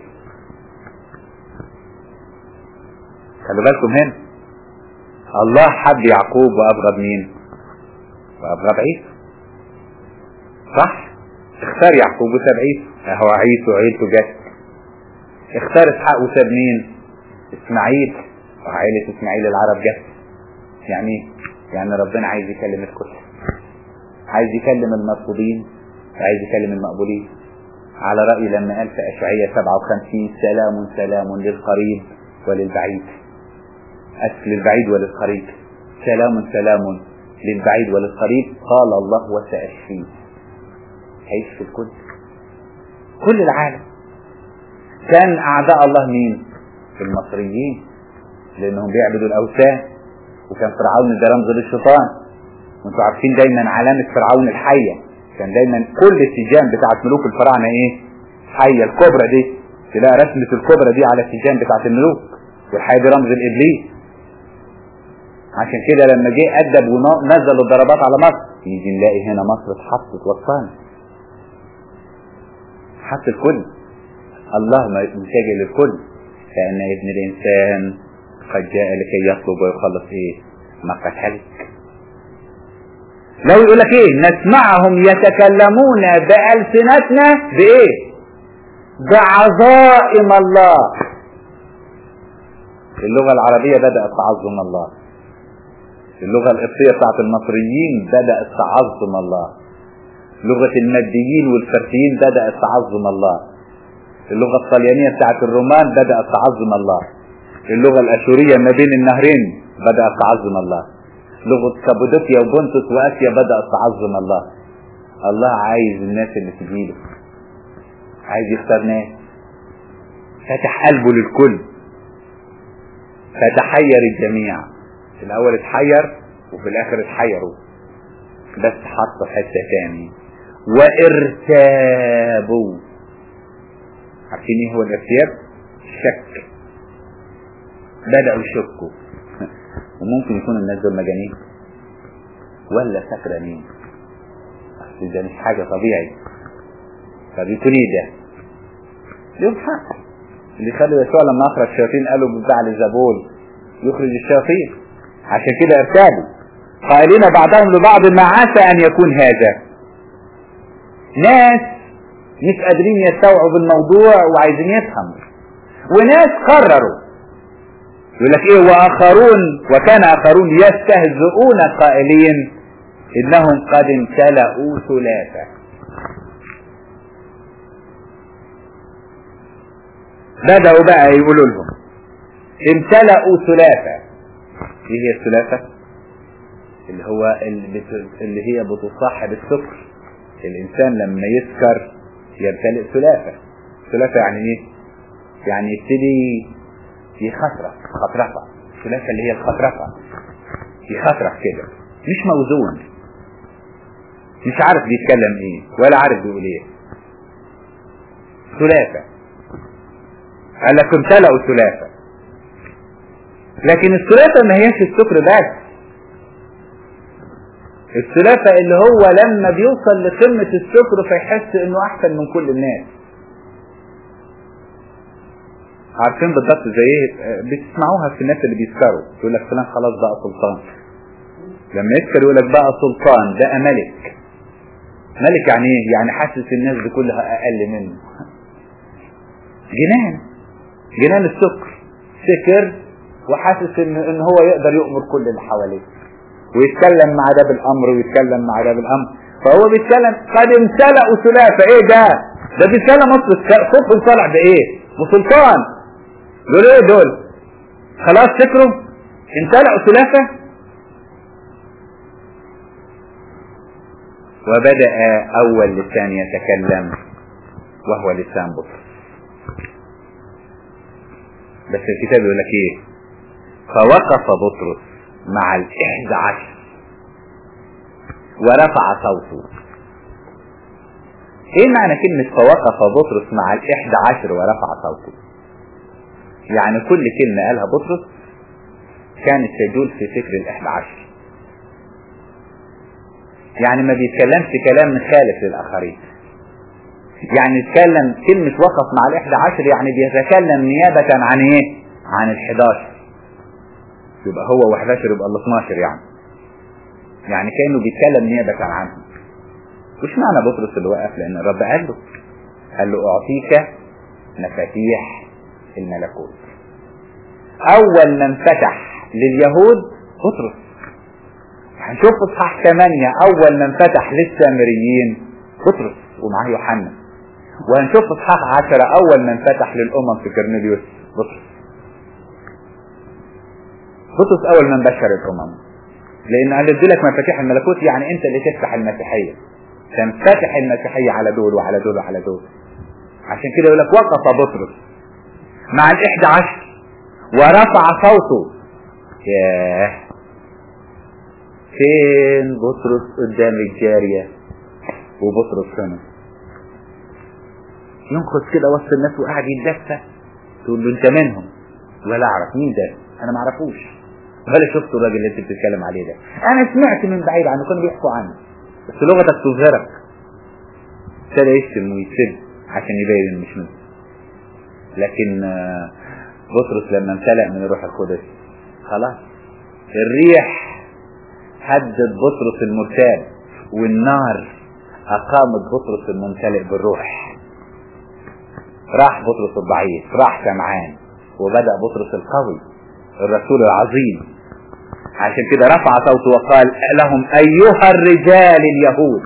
خلوا بالكم هنا الله حب يعقوب وابغض مين وابغض عيسى صح اختار يعقوب وساب عيسى اهو عيسى وعيلته جت اختار اسحاق وساب مين اسماعيل وعائلة اسماعيل العرب جت يعني يعني ربنا عايز يكلم الكل عايز يكلم المرفوضين وعايز يكلم المقبولين على رأي لما قال في أشعية 57 سلام سلام للقريب وللبعيد أسف للبعيد وللقريب سلام سلام للبعيد وللقريب قال الله وسأشفيه هيشفي الكل كل العالم كان أعداء الله مين المصريين لأنهم بيعبدوا الأوثان وكان فرعون ده رمز للشيطان وانتوا عارفين دايما علامة فرعون الحية كان دايما كل السجان بتاعت ملوك الفراعنة ايه حية الكبرى دي تلاقي رسمة الكبرى دي على السجان بتاعت الملوك والحية دي رمز الإبليس عشان كده لما جه أدب ونزل الضربات على مصر يجي نلاقي هنا مصر اتحطت وصفان حط الكل اللهم مساجل للكل فإن ابن الإنسان قد جاء لكي يطلب ويخلص ايه ما قد هلك لو يقول لك ايه نسمعهم يتكلمون بألسنتنا بايه بعظائم الله اللغة العربية بدأت تعظم الله اللغة القبطية بتاعت المصريين بدأت تعظم الله لغة الماديين والفارسيين بدأت تعظم الله اللغة الطليانية بتاعت الرومان بدأت تعظم الله اللغة الأشورية ما بين النهرين بدأت تعظم الله لغة كابودوكيا وبونتوس وآسيا بدأت تعظم الله الله عايز الناس اللي تجيله عايز يختار ناس فتح قلبه للكل فتحير الجميع في الأول اتحير وفي الآخر اتحيروا بس حط حتة تاني وارتابوا عارفين ايه هو الارتياب؟ شك بدأوا يشكوا وممكن يكون الناس دول مجانين ولا سكرانين اصل ده مش حاجة طبيعي طب يكون ايه ده؟ ليهم حق اللي خلوا يسوع لما اخرج الشياطين قالوا بفعل الزبول يخرج الشياطين عشان كده ارتابوا قائلين بعضهم لبعض ما عسى ان يكون هذا ناس مش قادرين يستوعبوا الموضوع وعايزين يفهموا وناس قرروا يقول لك ايه واخرون وكان اخرون يستهزئون قائلين انهم قد امتلأوا ثلاثة بدأوا بقى يقولوا لهم امتلأوا ثلاثة ايه هي الثلاثة اللي هو اللي هي بتصاحب السكر الانسان لما يسكر يمتلئ ثلاثة ثلاثة يعني ايه يعني يبتدي يخطرف خطرفة ثلاثة اللي هي الخطرفة يخطرف كده مش موزون مش عارف بيتكلم ايه ولا عارف بيقول ايه ثلاثة قال لك امتلأوا ثلاثة لكن الثلاثة ما هيش السكر بس الثلاثة اللي هو لما بيوصل لقمة السكر فيحس انه احسن من كل الناس عارفين بالضبط زي ايه بتسمعوها في الناس اللي بيسكروا يقول لك فلان خلاص بقى سلطان لما يسكر يقول لك بقى سلطان بقى ملك ملك يعني ايه يعني حاسس الناس دي كلها اقل منه جنان جنان السكر سكر وحاسس ان ان هو يقدر يؤمر كل اللي حواليه ويتكلم مع ده بالامر ويتكلم مع ده بالامر فهو بيتكلم قد امتلأوا ثلاثة ايه ده ده بيتكلم اصل صوتهم طالع بايه بسلطان دول ايه دول خلاص سكروا امتلأوا ثلاثة وبدأ اول لسان يتكلم وهو لسان بطرس بس الكتاب يقول لك ايه فوقف بطرس مع الإحدى عشر ورفع صوته ايه معنى كلمة فوقف بطرس مع الإحدى عشر ورفع صوته يعني كل كلمة قالها بطرس كانت تجول في فكر الإحدى عشر يعني ما بيتكلمش كلام مخالف للآخرين يعني يتكلم كلمة وقف مع الإحدى عشر يعني بيتكلم نيابة عن ايه عن الحداشر يبقى هو و11 يبقى ال 12 يعني يعني كانه بيتكلم نيابه عنهم وش معنى بطرس اللي وقف لان الرب قال له قال له اعطيك مفاتيح الملكوت اول من فتح لليهود بطرس هنشوف اصحاح 8 اول من فتح للسامريين بطرس ومعاه يوحنا وهنشوف اصحاح 10 اول من فتح للامم في كرنيليوس بطرس بطرس اول من بشر الامم لان قال لك مفاتيح الملكوت يعني انت اللي تفتح المسيحيه تنفتح المسيحيه على دول وعلى دول وعلى دول عشان كده يقول لك وقف بطرس مع الاحدى عشر ورفع صوته ياه فين بطرس قدام الجارية وبطرس هنا ينخذ كده وسط الناس وقاعد يتدفى تقول له انت منهم ولا اعرف مين ده انا ما اعرفوش ولا شفت الراجل اللي انت بتتكلم عليه ده انا سمعت من بعيد عنه كانوا بيحكوا عنه بس لغتك تظهرك ابتدى يشتم ويسب عشان يبين انه مش منه لكن بطرس لما امتلأ من الروح القدس خلاص الريح هدد بطرس المرتاب والنار أقامت بطرس الممتلئ بالروح راح بطرس الضعيف راح سمعان وبدأ بطرس القوي الرسول العظيم عشان كده رفع صوته وقال لهم ايها الرجال اليهود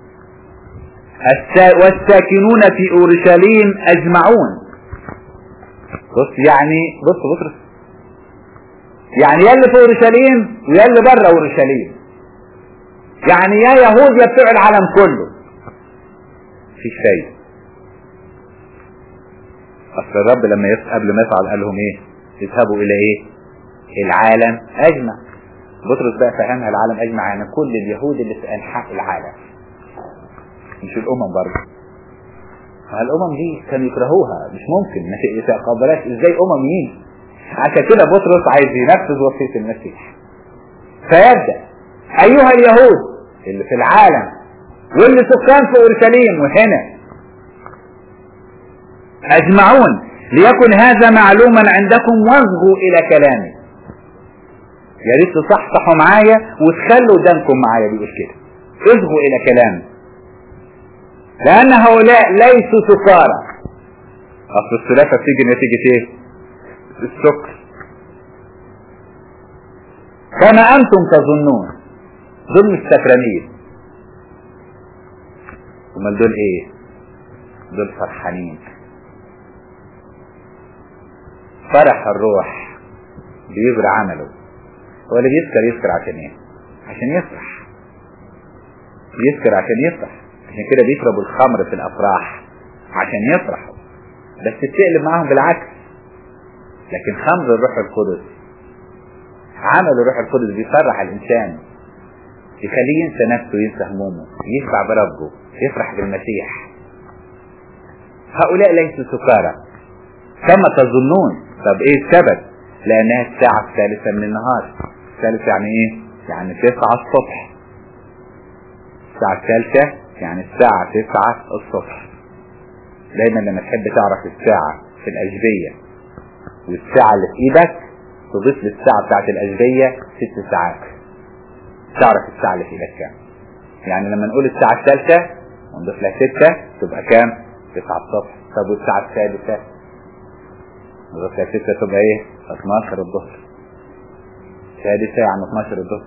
والساكنون في اورشليم اجمعون بص يعني بص بص يعني يا اللي في اورشليم ويا اللي بره اورشليم يعني يا يهود يا بتوع العالم كله في شيء اصل الرب لما يس قبل ما يفعل قال لهم ايه اذهبوا الى ايه العالم اجمع بطرس بقى فهمها العالم اجمع يعني كل اليهود اللي في انحاء العالم مش الامم برضه الامم دي كانوا يكرهوها مش ممكن ما تقبلهاش ازاي امميين عشان كده بطرس عايز ينفذ وصيه المسيح فيبدا ايها اليهود اللي في العالم واللي سكان في اورشليم وهنا اجمعون ليكن هذا معلوما عندكم واصغوا الى كلامي يا ريت تصحصحوا معايا وتخلوا ودانكم معايا بيقول كده اصغوا الى كلامي لان هؤلاء ليسوا سكارى اصل السلافه بتيجي نتيجه ايه السكر كما انتم تظنون دول مش سكرانين امال دول ايه دول فرحانين فرح الروح بيجري عمله هو اللي بيسكر يسكر عشان ايه عشان يفرح يسكر عشان يفرح عشان كده بيشربوا الخمر في الافراح عشان يفرحوا بس بتقلب معاهم بالعكس لكن خمر الروح القدس عمل الروح القدس بيفرح الانسان يخليه ينسى نفسه ينسى همومه يشبع بربه يفرح بالمسيح هؤلاء ليسوا سكارى كما تظنون طب ايه السبب لانها الساعة الثالثة من النهار الثالثة يعني ايه يعني تسعة الصبح الساعة الثالثة يعني الساعة تسعة الصبح دايما لما تحب تعرف الساعة في الأجبية والساعة اللي في ايدك تضيف للساعة بتاعت الأجبية ست ساعات تعرف الساعة اللي في ايدك كام يعني لما نقول الساعة الثالثة ونضيف لها ستة تبقى كام تسعة الصبح طب والساعة الثالثة نضيف لها ستة تبقى ايه 12 الظهر سادسة يعني 12 الظهر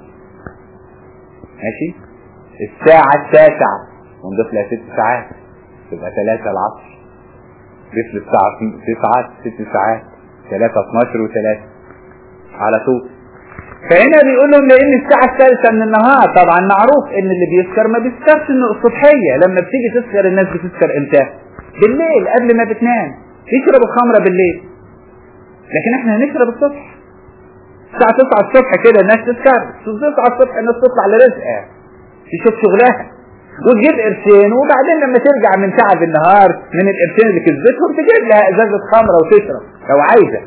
ماشي الساعة التاسعة ونضيف لها ست ساعات تبقى ثلاثة العصر ضيف للساعة تسعة ست ساعات ثلاثة 12 وثلاثة على طول فهنا بيقول لهم لان الساعة الثالثة من النهار طبعا معروف ان اللي بيسكر ما بيسكرش انه الصبحية لما بتيجي تسكر الناس بتسكر امتى بالليل قبل ما بتنام يشرب الخمرة بالليل لكن احنا هنشرب الصبح الساعة 9 الصبح كده الناس تسكر 9 الصبح الناس تطلع لرزقها تشوف شغلها وتجيب قرشين وبعدين لما ترجع من تعب النهار من القرشين اللي كسبتهم تجيب لها ازازة خمرة وتشرب لو عايزة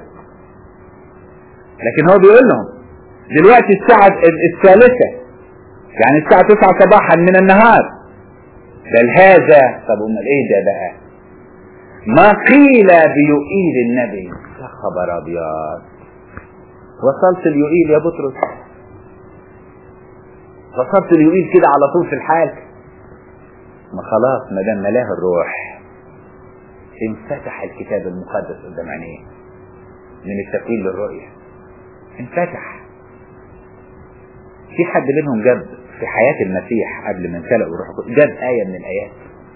لكن هو بيقول لهم دلوقتي الساعة الثالثة يعني الساعة 9 صباحا من النهار بل هذا طب امال ايه ده بقى ما قيل بيؤيل النبي يا خبر ابيض وصلت اليؤيل يا بطرس وصلت اليؤيل كده على طول في الحال ما خلاص ما دام ملاه الروح انفتح الكتاب المقدس قدام عينيه من التكوين للرؤية انفتح في حد منهم جاب في حياة المسيح قبل ما امتلأ الروح جاب آية من الآيات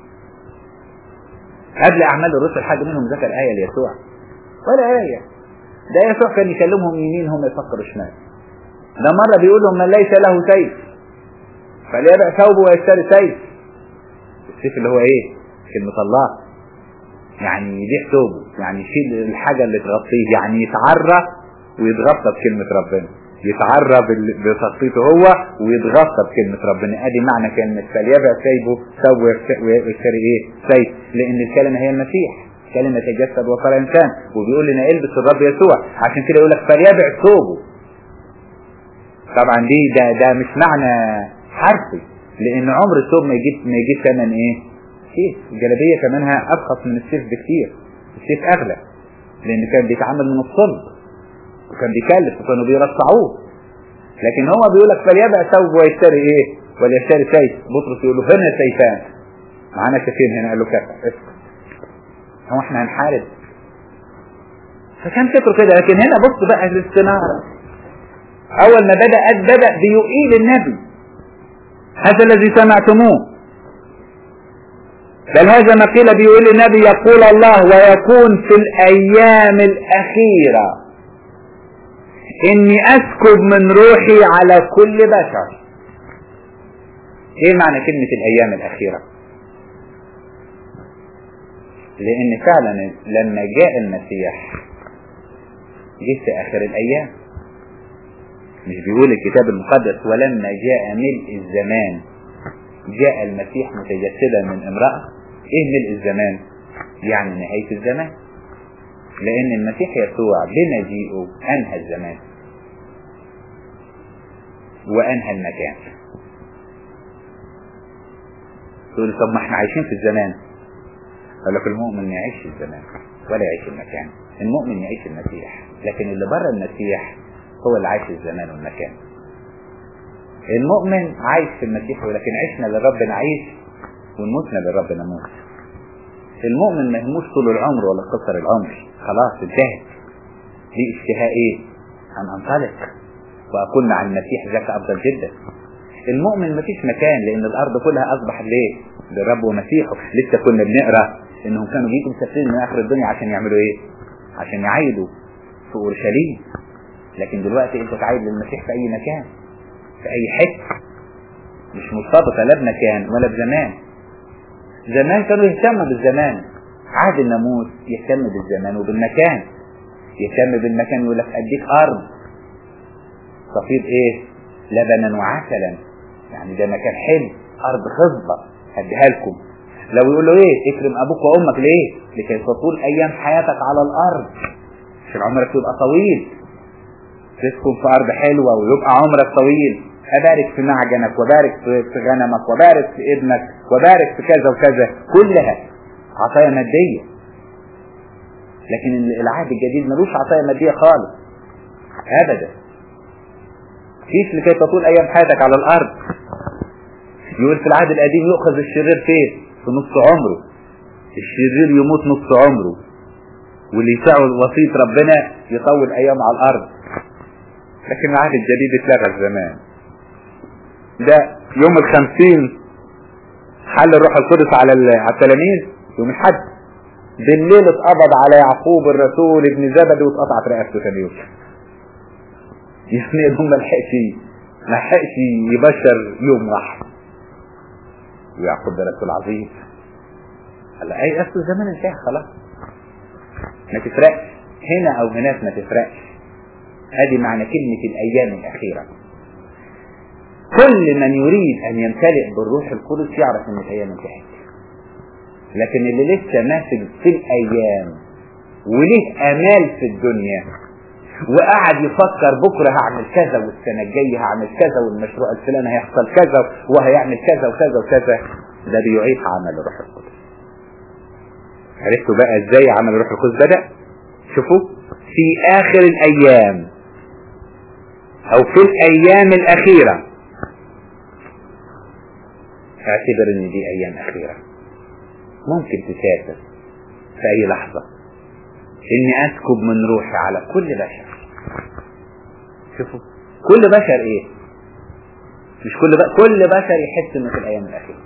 قبل أعمال الرسل حد منهم ذكر آية ليسوع ولا آية ده يسوع كان يكلمهم يمين هم يفكروا شمال ده مرة بيقول لهم من ليس له سيف فليبع ثوبه ويشتري سيف السيف اللي هو ايه كلمة الله يعني يبيع ثوبه يعني يشيل الحاجة اللي تغطيه يعني يتعرى ويتغطى بكلمة ربنا يتعرى بتخطيطه هو ويتغطى بكلمة ربنا ادي معنى كلمة فليبع ثوبه ثوبه ويشتري ايه سيف لان الكلمة هي المسيح كلمة تجسد وصار انسان وبيقول لنا البس الرب يسوع عشان كده يقول لك فليبع ثوبه طبعا دي ده ده مش معنى حرفي لان عمر الثوب ما يجيب ما يجيب ثمن ايه سيف الجلابيه ثمنها ارخص من السيف بكتير السيف اغلى لان كان بيتعمل من الصلب وكان بيكلف وكانوا بيرصعوه لكن هو بيقول لك فليبع ثوب ويشتري ايه وليشتري سيف بطرس يقول له هنا سيفان معانا سيفين هنا قال له كفى اسكت هو احنا هنحارب فكان فكره كده لكن هنا بص بقى الاستنارة أول ما بدأت بدأ بيقيل النبي هذا الذي سمعتموه بل هذا ما قيل بيقول النبي يقول الله ويكون في الأيام الأخيرة إني أسكب من روحي على كل بشر إيه معنى كلمة الأيام الأخيرة لأن فعلا لما جاء المسيح جه في آخر الأيام مش بيقول الكتاب المقدس ولما جاء ملء الزمان جاء المسيح متجسدا من امرأة ايه ملء الزمان يعني نهاية الزمان لان المسيح يسوع بمجيئه انهى الزمان وانهى المكان تقول طب ما احنا عايشين في الزمان قال لك المؤمن يعيش الزمان ولا يعيش المكان المؤمن يعيش المسيح لكن اللي بره المسيح هو اللي عايش الزمان والمكان المؤمن عايش في المسيح ولكن عشنا للرب نعيش ونموتنا للرب نموت المؤمن ما يهموش طول العمر ولا قصر العمر خلاص انتهت دي اشتهاء ايه ان انطلق واكون مع المسيح ذاك افضل جدا المؤمن ما فيش مكان لان الارض كلها اصبحت ليه للرب ومسيحه لسه كنا بنقرا انهم كانوا بيجوا مسافرين من اخر الدنيا عشان يعملوا ايه عشان يعيدوا في اورشليم لكن دلوقتي انت تعيد للمسيح في اي مكان في اي حته مش مرتبطه لا بمكان ولا بزمان زمان كانوا يهتموا بالزمان عهد الناموس يهتم بالزمان وبالمكان يهتم بالمكان يقول لك اديك ارض تفيض ايه لبنا وعسلا يعني ده مكان حلو ارض خصبه هديها لكم لو يقول له ايه اكرم ابوك وامك ليه لكي تطول ايام حياتك على الارض عشان عمرك يبقى طويل تسكن في ارض حلوه ويبقى عمرك طويل ابارك في معجنك وبارك في غنمك وبارك في ابنك وبارك في كذا وكذا كلها عطايا ماديه لكن العهد الجديد ملوش عطايا ماديه خالص ابدا كيف لكي تطول ايام حياتك على الارض يقول في العهد القديم يؤخذ الشرير فين في نص عمره الشرير يموت نص عمره واللي يسعه وصية ربنا يطول ايام على الارض لكن العهد الجديد اتلغى الزمان ده يوم الخمسين حل الروح القدس على التلاميذ يوم الحد بالليل اتقبض على يعقوب الرسول ابن زبد واتقطعت رقبته ثاني يوم يعني هم ما لحقش ما لحقش يبشر يوم واحد ويعقوب ده رسول عظيم قال اي اصل الزمان انتهى خلاص ما تفرقش هنا او هناك ما تفرقش هذه معنى كلمة الأيام الأخيرة كل من يريد أن يمتلئ بالروح القدس يعرف أن الأيام انتهت لكن اللي لسه ماسك في الأيام وليه آمال في الدنيا وقعد يفكر بكرة هعمل كذا والسنة الجاية هعمل كذا والمشروع الفلاني هيحصل كذا وهيعمل كذا وكذا وكذا ده بيعيق عمل الروح القدس عرفتوا بقى ازاي عمل الروح القدس بدأ شوفوا في آخر الأيام او في الايام الاخيرة اعتبر ان دي ايام اخيرة ممكن تسافر في اي لحظة اني اسكب من روحي على كل بشر شوفوا كل بشر ايه مش كل بشر كل بشر يحس انه في الايام الاخيرة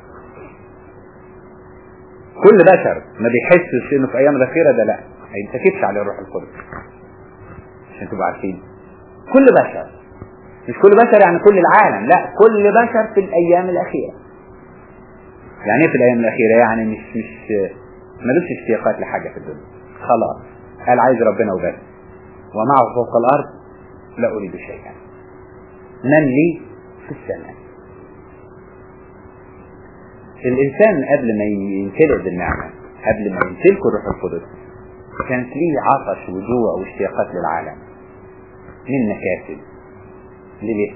كل بشر ما بيحسش انه في ايام الاخيرة ده لا ما ينتكبش عليه الروح القدس عشان تبقوا عارفين كل بشر مش كل بشر يعني كل العالم لا كل بشر في الايام الاخيره يعني ايه في الايام الاخيره يعني مش مش ملوش اشتياقات لحاجه في الدنيا خلاص قال عايز ربنا وبس ومعه فوق الارض لا اريد شيئا من لي في السماء الانسان قبل ما يمتلئ بالنعمه قبل ما يمتلكه الروح القدس كانت ليه عطش وجوع واشتياقات للعالم من مكاسب للبس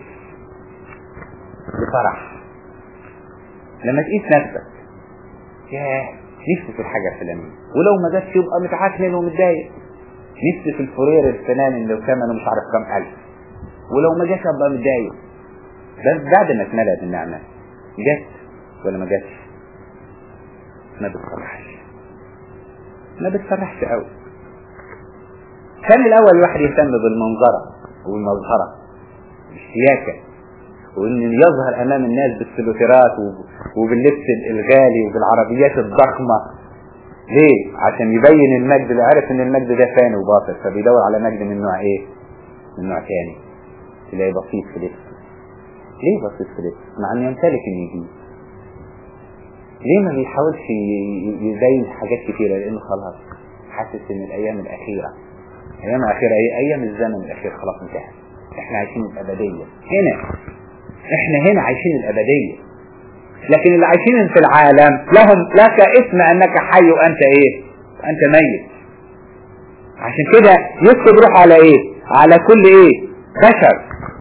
لفرح لما تقيس نفسك ياه نفسي في الحاجة الفلانية ولو ما جاتش يبقى متعكنن ومتضايق نفسي في الفرير الفلاني اللي ثمنه مش عارف كام ألف ولو ما جاش ابقى متضايق بس بعد ما اتملى بالنعمة جت ولا ما جاتش ما بتفرحش ما بتفرحش قوي كان الاول الواحد يهتم بالمنظرة والمظهرة بالشياكة وان يظهر امام الناس بالسلوترات وباللبس الغالي وبالعربيات الضخمة ليه عشان يبين المجد اللي عارف ان المجد ده فاني وباطل فبيدور على مجد من نوع ايه من نوع تاني تلاقي بسيط في لبسه ليه بسيط في لبسه مع انه يمتلك ان يجيب ليه ما بيحاولش يزين حاجات كتيرة لانه خلاص حاسس ان الايام الاخيرة الايام الاخيرة ايه ايام الزمن الاخير خلاص انتهت احنا عايشين الابدية هنا احنا هنا عايشين الابدية لكن اللي عايشين في العالم لهم لك اسم انك حي وانت ايه انت ميت عشان كده يكتب روح على ايه على كل ايه بشر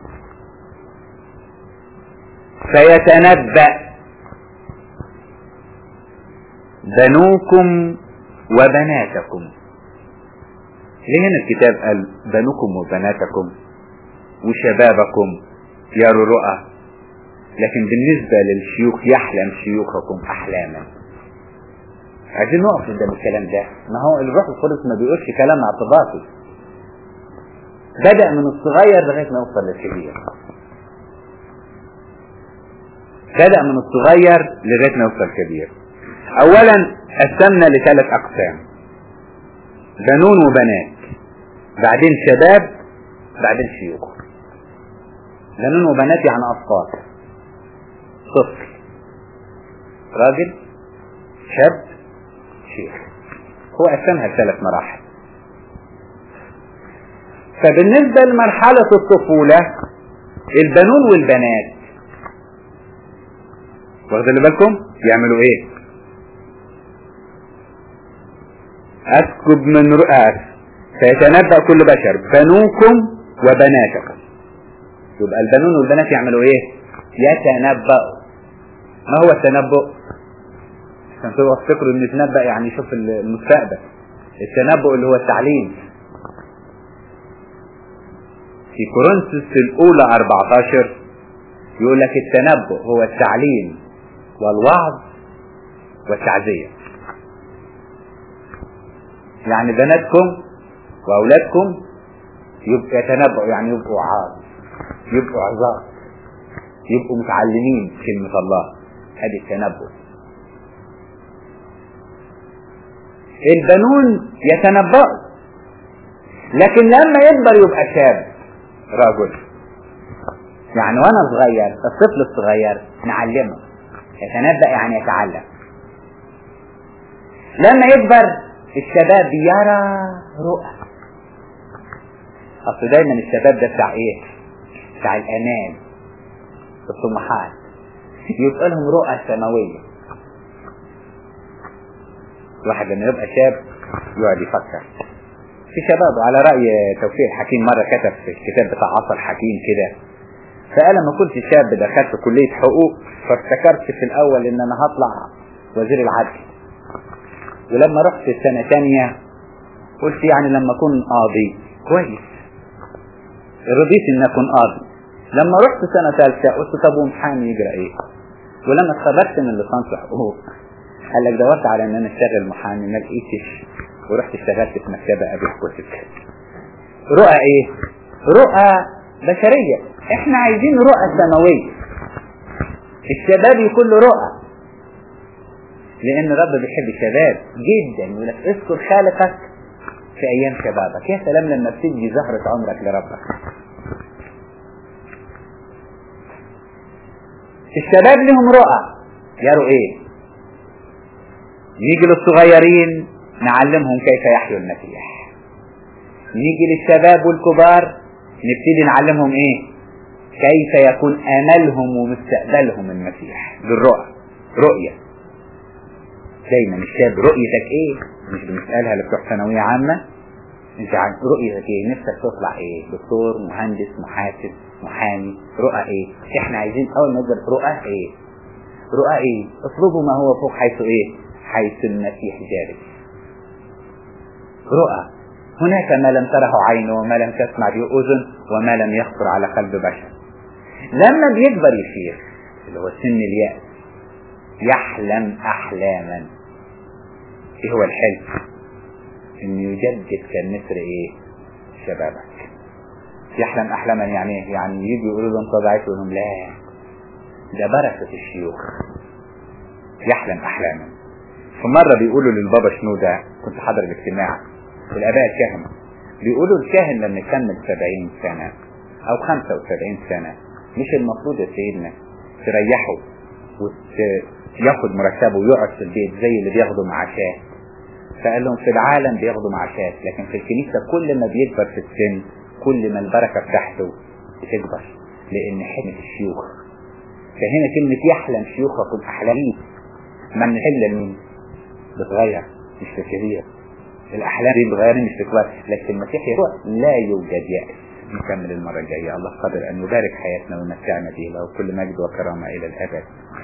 فيتنبأ بنوكم وبناتكم ليه هنا الكتاب قال بنوكم وبناتكم وشبابكم يروا رؤى لكن بالنسبة للشيوخ يحلم شيوخكم أحلاما عايزين نقف قدام الكلام ده ما هو الروح القدس ما بيقولش كلام اعتباطي بدأ من الصغير لغاية ما يوصل للكبير بدأ من الصغير لغاية ما يوصل الكبير أولا قسمنا لثلاث أقسام بنون وبنات بعدين شباب بعدين شيوخ بنون وبنات يعني أطفال طفل راجل شاب شيخ هو قسمها لثلاث مراحل فبالنسبة لمرحلة الطفولة البنون والبنات واخدين بالكم يعملوا ايه اسكب من رؤاس فيتنبأ كل بشر بنوكم وبناتكم يبقى البنون والبنات يعملوا ايه يتنبأوا ما هو التنبؤ عشان تبقوا تفتكروا ان يتنبأ يعني يشوف المستقبل التنبؤ اللي هو التعليم في كورنثوس الأولى 14 يقول لك التنبؤ هو التعليم والوعظ والتعزية يعني بناتكم وأولادكم يبقى يتنبؤوا يعني يبقوا وعاظ يبقوا عظات يبقوا متعلمين كلمة الله هذه التنبؤ البنون يتنبأوا لكن لما يكبر يبقى شاب رجل يعني وانا صغير الطفل الصغير نعلمه يتنبأ يعني يتعلم لما يكبر الشباب يرى رؤى اصل دايما الشباب ده بتاع ايه بتاع الامان الطموحات يبقى لهم رؤى سماويه الواحد لما يبقى شاب يقعد يفكر في شباب على رأي توفيق الحكيم مرة كتب في الكتاب بتاع عصر حكيم كده فقال لما كنت شاب دخلت كلية حقوق فافتكرت في الأول إن أنا هطلع وزير العدل ولما رحت سنة تانية قلت يعني لما أكون قاضي كويس رضيت إن أكون قاضي لما رحت سنة ثالثة قلت طب وامتحان يجرى إيه ولما اتخرجت من ليسانس حقوق قال لك دورت على إن أنا أشتغل محامي ما لقيتش ورحت اشتغلت في مكتبة أبيع كتب رؤى ايه رؤى بشرية احنا عايزين رؤى سماوية الشباب يكون له رؤى لان الرب بيحب الشباب جدا يقول لك اذكر خالقك في ايام شبابك يا سلام لما بتدي زهرة عمرك لربك الشباب لهم رؤى يروا ايه نيجي للصغيرين نعلمهم كيف يحيوا المسيح نيجي للشباب والكبار نبتدي نعلمهم ايه كيف يكون املهم ومستقبلهم المسيح بالرؤى رؤية دايما الشاب رؤيتك ايه مش بنسألها لبتوع ثانوية عامة انت عن رؤيتك ايه نفسك تطلع ايه دكتور مهندس محاسب محامي رؤى ايه احنا عايزين اول ما نقدر رؤى ايه رؤى ايه اطلبوا ما هو فوق حيث ايه حيث المسيح جالس رؤى هناك ما لم تره عين وما لم تسمع به أذن وما لم يخطر على قلب بشر لما بيكبر يصير اللي هو سن اليأس يحلم أحلاما ايه هو الحلم ان يجدد كالنسر ايه شبابك يحلم احلاما يعني ايه يعني يجي يقولوا له انت ضعيف يقول لهم لا ده بركة الشيوخ يحلم احلاما في مرة بيقولوا للبابا شنودة كنت حاضر الاجتماع الاباء الكهنة بيقولوا الكاهن لما يكمل 70 سنة او 75 سنة مش المفروض يا سيدنا تريحه وياخد مرتبه ويقعد في البيت زي اللي بياخدوا معاشات فقال لهم في العالم بياخدوا معاشات لكن في الكنيسة كل ما بيكبر في السن كل ما البركة بتاعته بتكبر لان حكمة الشيوخ فهنا كلمة يحلم شيوخكم أحلامين ما نحل مين بتغير مش تكبير الأحلام دي بتغير مش تكبر لكن المسيح يسوع لا يوجد يأس نكمل المرة الجاية الله قادر أن يبارك حياتنا ويمتعنا به له كل مجد وكرامة إلى الأبد